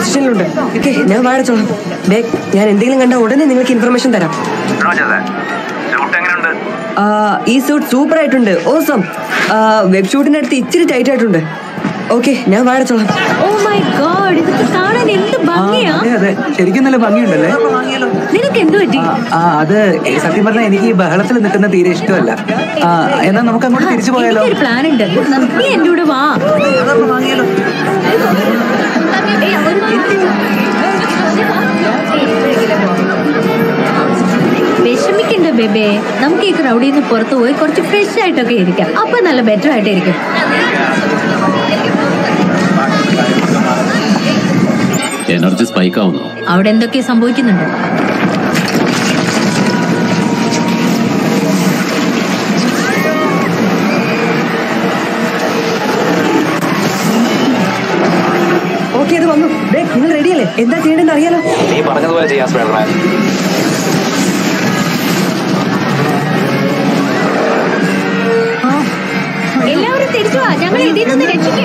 പൊസിഷനിലുണ്ട് okay ഞാൻ വാഴച്ചോളാം bake ഞാൻ എന്തെങ്കിലും കണ്ട ഉടനെ നിങ്ങൾക്ക് ഇൻഫർമേഷൻ തരാം ഷൂട്ട് എങ്ങനെയുണ്ട് ആ, ഈ സൂട്ട് സൂപ്പർ ആയിട്ടുണ്ട് ഓസം വെബ് ഷൂട്ടിന്റെ അടുത്ത് ഇച്ചിരി ടൈറ്റ് ആയിട്ടുണ്ട് ഓക്കെ ഞാൻ വാഴച്ചോളാം ഓ മൈ ഗോഡ് ഇതൊക്കെ കാണാൻ എന്ത് ഭംഗിയാ അതെ അതെ ശരിക്കും നല്ല ഭംഗിയുണ്ടല്ലേ നിനക്ക് എന്ത് പറ്റി ആ അത് സത്യം പറഞ്ഞാൽ എനിക്ക് ഈ ബഹളത്തിൽ നിൽക്കുന്ന തീരെ ഇഷ്ടമല്ല ആ, എന്നാ നമുക്ക് അങ്ങോട്ട് തിരിച്ചു പോയാലോ ഒരു പ്ലാൻ ഉണ്ട് നീ എന്റെ കൂടെ വാ വിഷമിക്കണ്ട ബേബേ നമുക്ക് ഈ ക്രൗഡിൽ നിന്ന് പുറത്തു പോയി കുറച്ച് ഫ്രഷ് ആയിട്ടൊക്കെ ഇരിക്കാം അപ്പൊ നല്ല ബെറ്റർ ആയിട്ടിരിക്കും എനർജി സ്പൈക്ക് ആവുന്നു അവിടെ എന്തൊക്കെ സംഭവിക്കുന്നുണ്ട് ഓക്കെ അത് വന്നു ബേക്ക് നിങ്ങൾ റെഡിയല്ലേ എന്താ ചെയ്യേണ്ടതെന്ന് അറിയാലോ നീ പറഞ്ഞതുപോലെ ചെയ്യാം സ്പൈഡർമാൻ എല്ലാവരും തിരിച്ചു വാ ഞങ്ങൾ ഇതിൽ നിന്ന് രക്ഷിക്കേ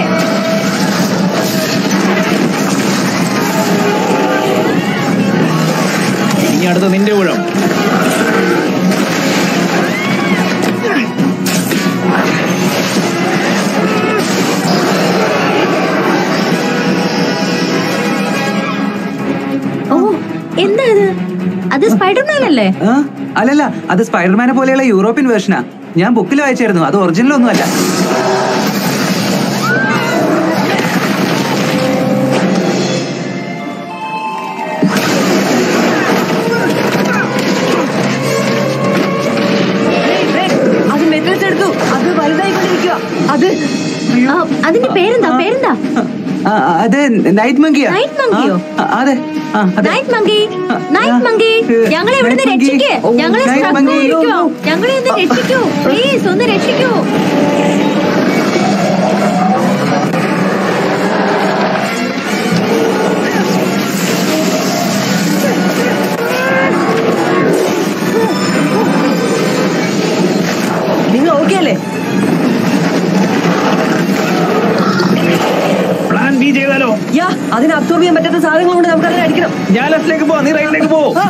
ഇനി അടുത്ത നിന്റെ ഊഴം ഓ എന്താ ഇത് അത് സ്പൈഡർമാൻ അല്ലേ ആ, അല്ലല്ല അത് സ്പൈഡർമാനെ പോലെയുള്ള യൂറോപ്യൻ വേർഷനാ ഞാൻ ബുക്കിൽ വായിച്ചായിരുന്നു അത് ഒറിജിനൽ ഒന്നുമല്ല അത് മെറ്റെടുത്തു അത് വലുതായിക്കൊണ്ടിരിക്കുക അത് ആ, അതിന്റെ പേരെന്താ പേരെന്താ ആ, അത് നൈറ്റ് മങ്കിയാ Night monkey യോ? ആ, അതെ ആ, അതെ നൈറ്റ് മങ്കി ആ, നൈറ്റ് മങ്കി ഏ, ഞങ്ങളെ ഇവിടുന്ന് night monkey. രക്ഷിക്കേ ഓ, ഞങ്ങളെ night struggle monkey. ചെയ്യിക്കോ. ഞങ്ങളെ ഒന്ന് രക്ഷിക്കൂ പ്ലീസ് ഒന്ന് രക്ഷിക്കൂ നിങ്ങൾ ഓക്കെ അല്ലേ പ്ലാൻ ബി ചെയ്താലോ യാ അതിനെ അബ്സോർബ് ചെയ്യാൻ പറ്റാത്ത സാധനങ്ങൾ കൊണ്ട് നമുക്ക് അതിനെ അടിക്കണം ഞാൻ ലെഫ്റ്റിലേക്ക് പോ നീ റൈറ്റിലേക്ക് പോ ആ,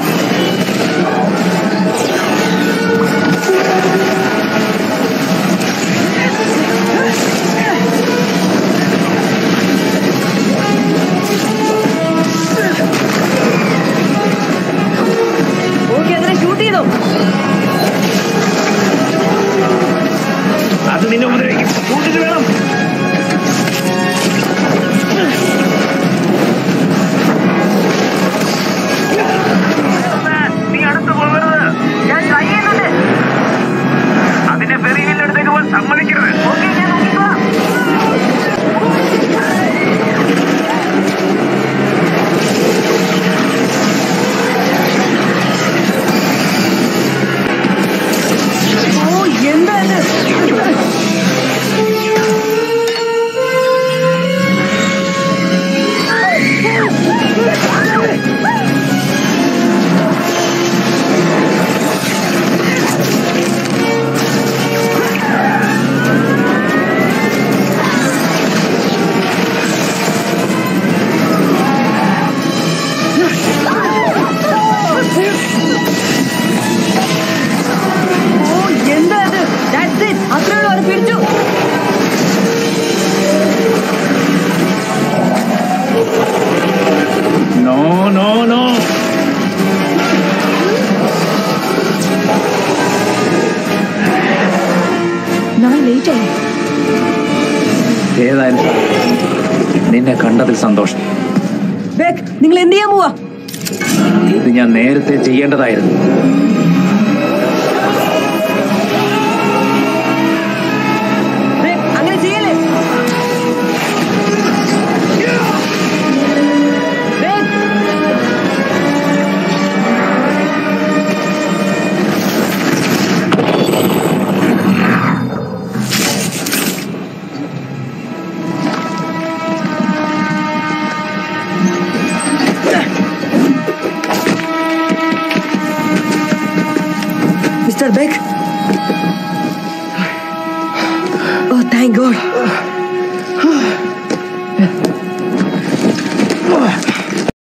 ഓക്കെ അതിനെ ഷൂട്ട് ചെയ്തോ അത് നിന്നെ ഉപദ്രവിക്കും കൂട്ടിട്ട് വേണം നീ അടുത്ത് പോകരുത് ഞാൻ ട്രൈ ചെയ്യുന്നുണ്ട് അതിന്റെ ഫെറിയിന്റെ അടുത്തേക്ക് പോകാൻ സമ്മതിക്കരുത് ഓക്കെ ഞാൻ നോക്കിക്കോളാം ഓ എന്താ ഇത് ഓ എന്താ ഇത് ദാറ്റ്സ് ഇറ്റ് അത്രേ ഉള്ളൂ അത് പിടിച്ചു നോ നോ നോ നമ്മൾ ലേറ്റ് ആയി ഏതായാലും നിന്നെ കണ്ടതിൽ സന്തോഷം ബേക്ക് നിങ്ങൾ എന്ത് ചെയ്യാൻ പോവാ ഇത് ഞാൻ നേരത്തെ ചെയ്യേണ്ടതായിരുന്നു ബേക്ക് അങ്ങനെ ചെയ്യല്ലേ ബേക്ക് മിസ്റ്റർ ബേക്ക് ഓ താങ്ക് ഗോഡ്